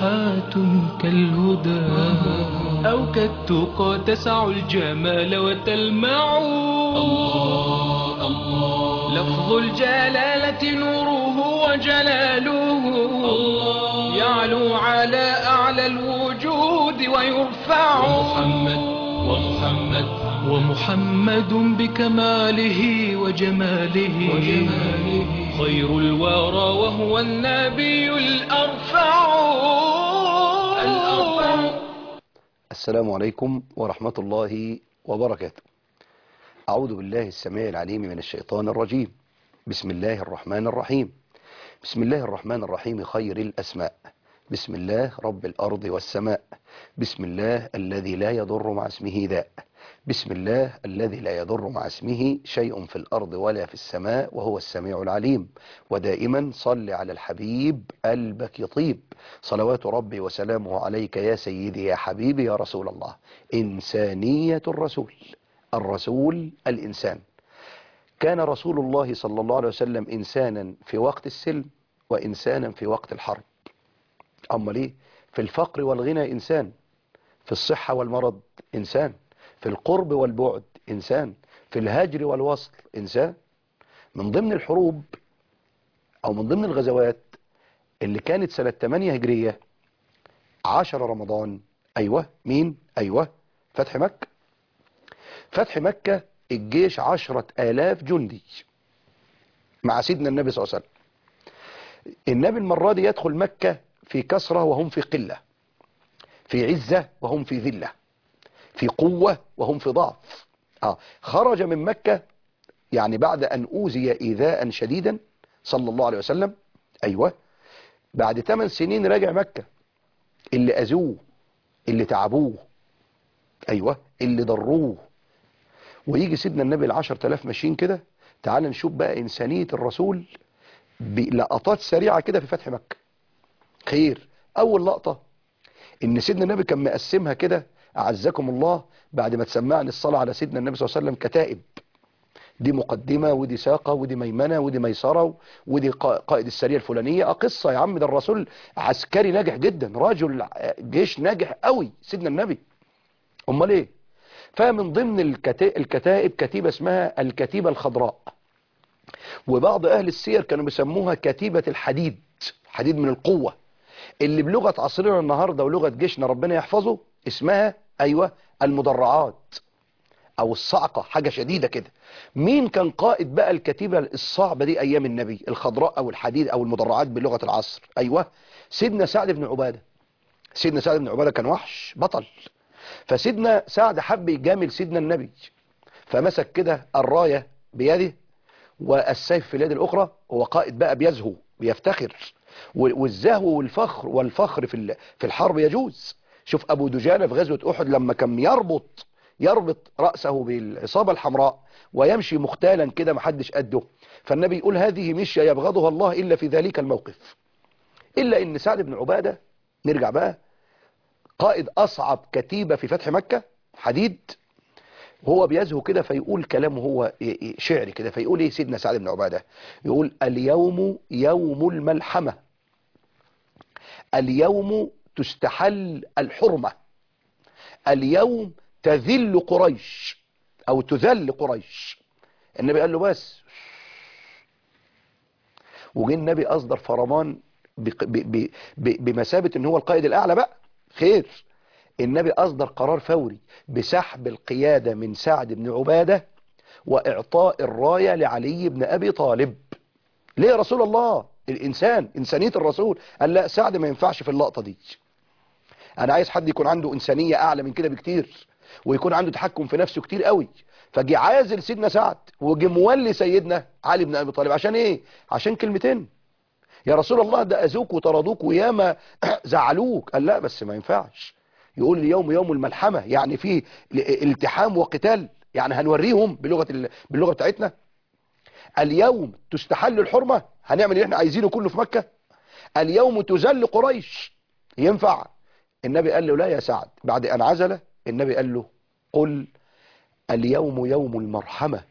صفحات كالهدى أو كالتقى تسع الجمال وتلمع الله الله لفظ الجلالة نوره وجلاله الله يعلو على أعلى الوجود ويرفع ومحمد ومحمد ومحمد بكماله وجماله, وجماله خير الورى وهو النبي الأرفع الأرفع السلام عليكم ورحمة الله وبركاته أعوذ بالله السميع العليم من الشيطان الرجيم بسم الله الرحمن الرحيم بسم الله الرحمن الرحيم خير الأسماء بسم الله رب الأرض والسماء بسم الله الذي لا يضر مع اسمه ذاء بسم الله الذي لا يضر مع اسمه شيء في الأرض ولا في السماء وهو السميع العليم ودائما صل على الحبيب قلبك يطيب صلوات ربي وسلامه عليك يا سيدي يا حبيبي يا رسول الله إنسانية الرسول الرسول الإنسان كان رسول الله صلى الله عليه وسلم إنسانا في وقت السلم وإنسانا في وقت الحرب أما ليه في الفقر والغنى إنسان في الصحة والمرض إنسان في القرب والبعد إنسان في الهجر والوصل إنسان من ضمن الحروب أو من ضمن الغزوات اللي كانت سنة 8 هجرية 10 رمضان أيوة مين أيوة فتح مكة فتح مكة الجيش عشرة آلاف جندي مع سيدنا النبي صلى الله عليه وسلم النبي المرة دي يدخل مكة في كسرة وهم في قلة في عزة وهم في ذلة في قوة وهم في ضعف آه. خرج من مكة يعني بعد أن أوذي إيذاء شديدا صلى الله عليه وسلم أيوة بعد 8 سنين راجع مكة اللي أذوه اللي تعبوه أيوة اللي ضروه ويجي سيدنا النبي العشر تلاف ماشيين كده تعال نشوف بقى إنسانية الرسول بلقطات سريعة كده في فتح مكة خير أول لقطة إن سيدنا النبي كان مقسمها كده أعزكم الله بعد ما تسمعني الصلاة على سيدنا النبي صلى الله عليه وسلم كتائب دي مقدمة ودي ساقة ودي ميمنة ودي ميسرة ودي قائد السرية الفلانية قصة يا عم ده الرسول عسكري ناجح جدا رجل جيش ناجح قوي سيدنا النبي امال ايه فمن ضمن الكتائب كتيبة اسمها الكتيبة الخضراء وبعض اهل السير كانوا بيسموها كتيبة الحديد حديد من القوة اللي بلغة عصرنا النهاردة ولغة جيشنا ربنا يحفظه اسمها ايوه المدرعات او الصعقة حاجة شديدة كده مين كان قائد بقى الكتيبة الصعبة دي ايام النبي الخضراء او الحديد او المدرعات بلغة العصر ايوه سيدنا سعد بن عبادة سيدنا سعد بن عبادة كان وحش بطل فسيدنا سعد حب يجامل سيدنا النبي فمسك كده الراية بيده والسيف في اليد الاخرى هو قائد بقى بيزهو بيفتخر والزهو والفخر والفخر في في الحرب يجوز شوف ابو دجانة في غزوة احد لما كان يربط يربط رأسه بالعصابة الحمراء ويمشي مختالا كده محدش قده فالنبي يقول هذه مشية يبغضها الله إلا في ذلك الموقف إلا إن سعد بن عبادة نرجع بقى قائد أصعب كتيبة في فتح مكة حديد وهو بيزهو كده فيقول كلامه هو شعري كده فيقول ايه سيدنا سعد بن عبادة يقول اليوم يوم الملحمة اليوم تستحل الحرمة اليوم تذل قريش او تذل قريش النبي قال له بس وجه النبي اصدر فرمان بمثابة ان هو القائد الاعلى بقى خير النبي اصدر قرار فوري بسحب القيادة من سعد بن عبادة واعطاء الراية لعلي بن ابي طالب ليه يا رسول الله الانسان انسانية الرسول قال لا سعد ما ينفعش في اللقطة دي انا عايز حد يكون عنده انسانية اعلى من كده بكتير ويكون عنده تحكم في نفسه كتير قوي فجي عازل سيدنا سعد وجي مولي سيدنا علي بن ابي طالب عشان ايه عشان كلمتين يا رسول الله ده اذوك وطردوك وياما زعلوك قال لا بس ما ينفعش يقول اليوم يوم الملحمة يعني فيه التحام وقتال يعني هنوريهم بلغة باللغة بتاعتنا اليوم تستحل الحرمة هنعمل اللي احنا عايزينه كله في مكة اليوم تذل قريش ينفع النبي قال له لا يا سعد بعد ان عزله النبي قال له قل اليوم يوم المرحمة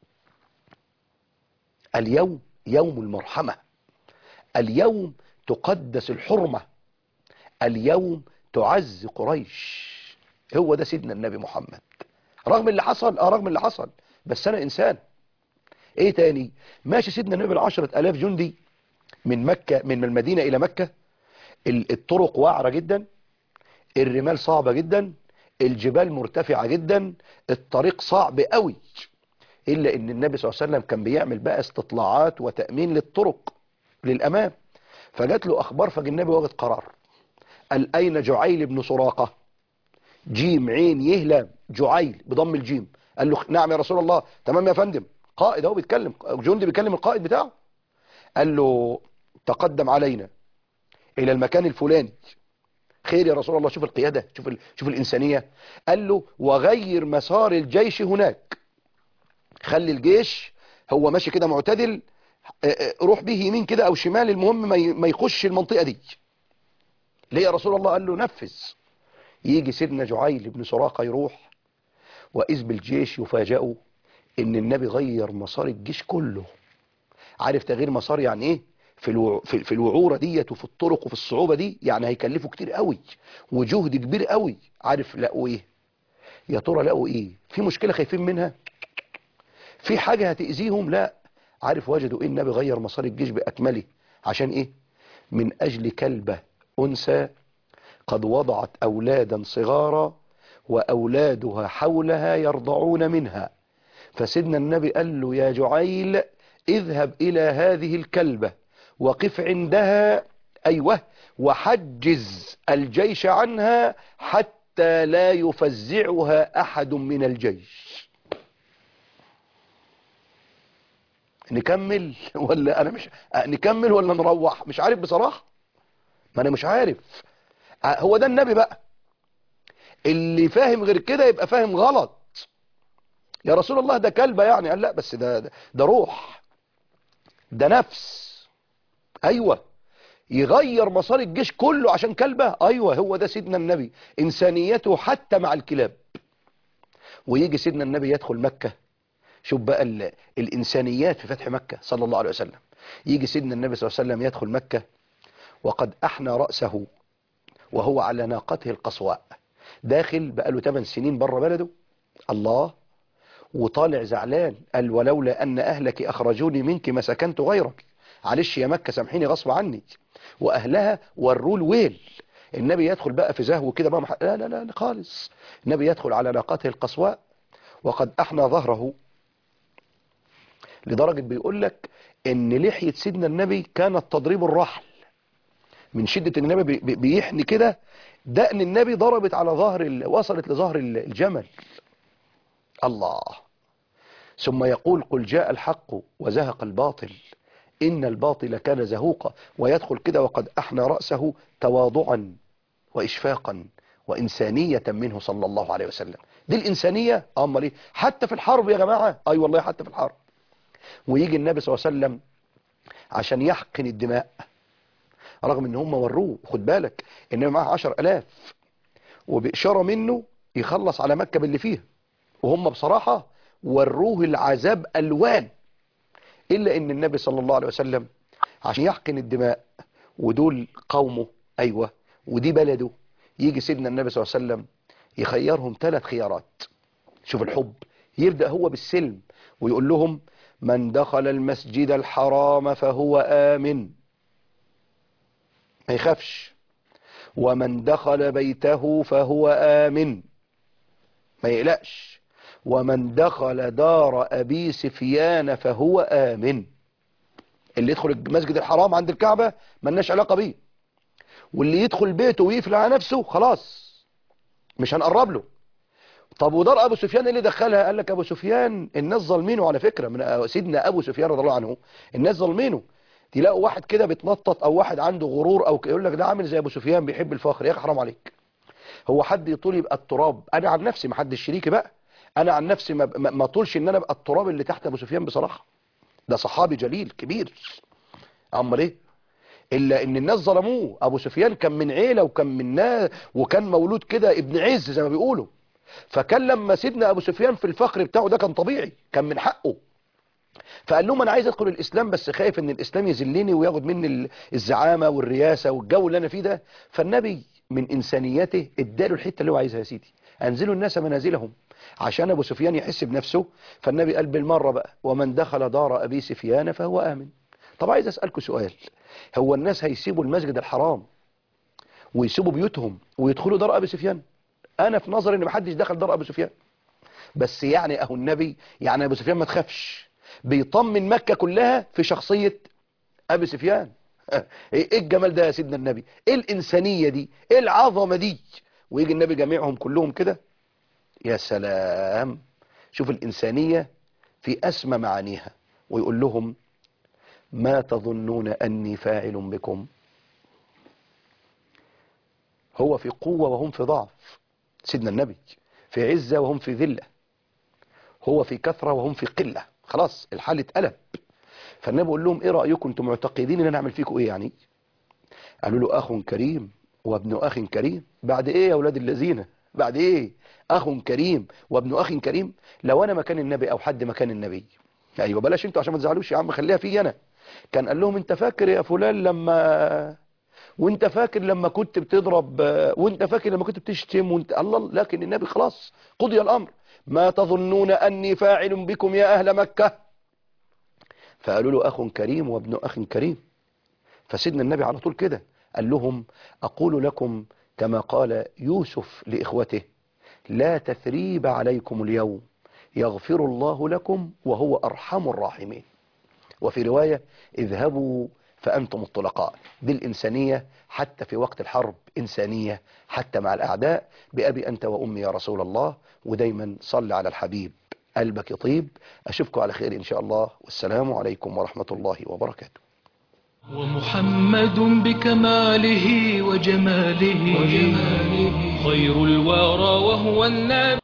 اليوم يوم المرحمة اليوم تقدس الحرمة اليوم تعز قريش هو ده سيدنا النبي محمد رغم اللي حصل اه رغم اللي حصل بس انا انسان ايه تاني ماشي سيدنا النبي العشرة الاف جندي من مكة من المدينة الى مكة ال- الطرق وعرة جدا الرمال صعبة جدا الجبال مرتفعة جدا الطريق صعب قوي الا ان النبي صلى الله عليه وسلم كان بيعمل بقى استطلاعات وتأمين للطرق للامام فجات له اخبار فجي النبي واخد قرار قال اين جعيل بن سراقة جيم عين يهلم جعيل بضم الجيم قال له نعم يا رسول الله تمام يا فندم قائد اهو بيتكلم جندي بيكلم القائد بتاعه قال له تقدم علينا الى المكان الفلاني خير يا رسول الله شوف القيادة شوف ال... شوف الإنسانية قال له وغير مسار الجيش هناك خلي الجيش هو ماشي كده معتدل اه، اه، روح به يمين كده أو شمال المهم ما ي- ما يخش المنطقة دي ليه يا رسول الله قال له نفذ يجي سيدنا جعيل بن سراقة يروح وإذ بالجيش يفاجئوا إن النبي غير مسار الجيش كله عارف تغيير مسار يعني ايه في الوع... في في الوعوره ديت وفي الطرق وفي الصعوبه دي يعني هيكلفوا كتير قوي وجهد كبير قوي عارف لقوا ايه يا ترى لقوا ايه في مشكله خايفين منها في حاجه هتاذيهم لا عارف وجدوا ايه النبي غير مسار الجيش باكمله عشان ايه من اجل كلبه انثى قد وضعت اولادا صغارا واولادها حولها يرضعون منها فسيدنا النبي قال له يا جعيل اذهب إلى هذه الكلبة وقف عندها أيوة وحجز الجيش عنها حتى لا يفزعها أحد من الجيش نكمل ولا أنا مش نكمل ولا نروح مش عارف بصراحة ما أنا مش عارف هو ده النبي بقى اللي فاهم غير كده يبقى فاهم غلط يا رسول الله ده كلبة يعني قال لا بس ده ده, ده روح ده نفس ايوه يغير مسار الجيش كله عشان كلبة ايوه هو ده سيدنا النبي انسانيته حتى مع الكلاب ويجي سيدنا النبي يدخل مكة شوف بقى ال... الانسانيات في فتح مكة صلى الله عليه وسلم يجي سيدنا النبي صلى الله عليه وسلم يدخل مكة وقد احنى رأسه وهو على ناقته القصواء داخل بقاله 8 سنين بره بلده الله وطالع زعلان قال ولولا أن أهلك أخرجوني منك ما سكنت غيرك معلش يا مكة سامحيني غصب عني وأهلها وروا الويل النبي يدخل بقى في زهو كده بقى مح... لا لا لا خالص النبي يدخل على ناقته القصواء وقد أحنى ظهره لدرجة بيقول لك ان لحية سيدنا النبي كانت تضريب الرحل من شدة ان النبي بي- بيحني كده دقن النبي ضربت على ظهر ال... وصلت لظهر ال- الجمل الله ثم يقول قل جاء الحق وزهق الباطل إن الباطل كان زهوقا ويدخل كده وقد أحنى رأسه تواضعا وإشفاقا وإنسانية منه صلى الله عليه وسلم دي الإنسانية أمال إيه حتى في الحرب يا جماعة أي أيوة والله حتى في الحرب ويجي النبي صلى الله عليه وسلم عشان يحقن الدماء رغم ان هم وروه خد بالك ان معاه عشر الاف وبإشارة منه يخلص على مكة باللي فيها وهم بصراحة وروه العذاب ألوان إلا أن النبي صلى الله عليه وسلم عشان يحقن الدماء ودول قومه أيوة ودي بلده يجي سيدنا النبي صلى الله عليه وسلم يخيرهم ثلاث خيارات شوف الحب يبدأ هو بالسلم ويقول لهم من دخل المسجد الحرام فهو آمن ما يخافش ومن دخل بيته فهو آمن ما يقلقش ومن دخل دار أبي سفيان فهو آمن اللي يدخل المسجد الحرام عند الكعبة ملناش علاقة بيه واللي يدخل بيته ويقفل على نفسه خلاص مش هنقرب له طب ودار ابو سفيان إيه اللي دخلها قال لك ابو سفيان الناس ظالمينه على فكرة من سيدنا ابو سفيان رضي الله عنه الناس ظالمينه تلاقوا واحد كده بيتنطط او واحد عنده غرور او ك- يقول لك ده عامل زي ابو سفيان بيحب الفخر يا اخي حرام عليك هو حد يطول يبقى التراب انا عن نفسي ما حدش شريكي بقى انا عن نفسي ما, ما ما طولش ان انا ابقى التراب اللي تحت ابو سفيان بصراحة ده صحابي جليل كبير امال ايه الا ان الناس ظلموه ابو سفيان كان من عيلة وكان من ناس وكان مولود كده ابن عز زي ما بيقولوا فكان لما سيدنا ابو سفيان في الفخر بتاعه ده كان طبيعي كان من حقه فقال لهم انا عايز ادخل الاسلام بس خايف ان الاسلام يذلني وياخد مني ال- الزعامه والرياسه والجو اللي انا فيه ده فالنبي من انسانيته اداله الحته اللي هو عايزها يا سيدي انزلوا الناس منازلهم عشان ابو سفيان يحس بنفسه فالنبي قال بالمره بقى ومن دخل دار ابي سفيان فهو امن طب عايز اسالكم سؤال هو الناس هيسيبوا المسجد الحرام ويسيبوا بيوتهم ويدخلوا دار ابي سفيان انا في نظري ان محدش دخل دار ابو سفيان بس يعني اهو النبي يعني ابو سفيان ما تخافش بيطمن مكة كلها في شخصية ابي سفيان ايه الجمال ده يا سيدنا النبي ايه الانسانية دي ايه العظمة دي ويجي النبي جميعهم كلهم كده يا سلام شوف الانسانية في اسمى معانيها ويقول لهم ما تظنون اني فاعل بكم هو في قوة وهم في ضعف سيدنا النبي في عزة وهم في ذلة هو في كثرة وهم في قلة خلاص الحال اتقلب فالنبي بيقول لهم ايه رأيكم انتم معتقدين ان انا اعمل فيكم ايه يعني قالوا له اخ كريم وابن اخ كريم بعد ايه يا اولاد الذين بعد ايه اخ كريم وابن اخ كريم لو انا مكان النبي او حد مكان النبي ايوه بلاش انتوا عشان ما تزعلوش يا عم خليها في انا كان قال لهم انت فاكر يا فلان لما وانت فاكر لما كنت بتضرب وانت فاكر لما كنت بتشتم وانت الله لكن النبي خلاص قضي الامر ما تظنون اني فاعل بكم يا اهل مكة فقالوا له اخ كريم وابن اخ كريم فسيدنا النبي على طول كده قال لهم اقول لكم كما قال يوسف لاخوته لا تثريب عليكم اليوم يغفر الله لكم وهو ارحم الراحمين وفي رواية اذهبوا فأنتم الطلقاء دي الإنسانية حتى في وقت الحرب إنسانية حتى مع الأعداء بأبي أنت وأمي يا رسول الله ودايما صل على الحبيب قلبك يطيب أشوفكم على خير إن شاء الله والسلام عليكم ورحمة الله وبركاته ومحمد بكماله وجماله, وجماله خير الورى وهو النبي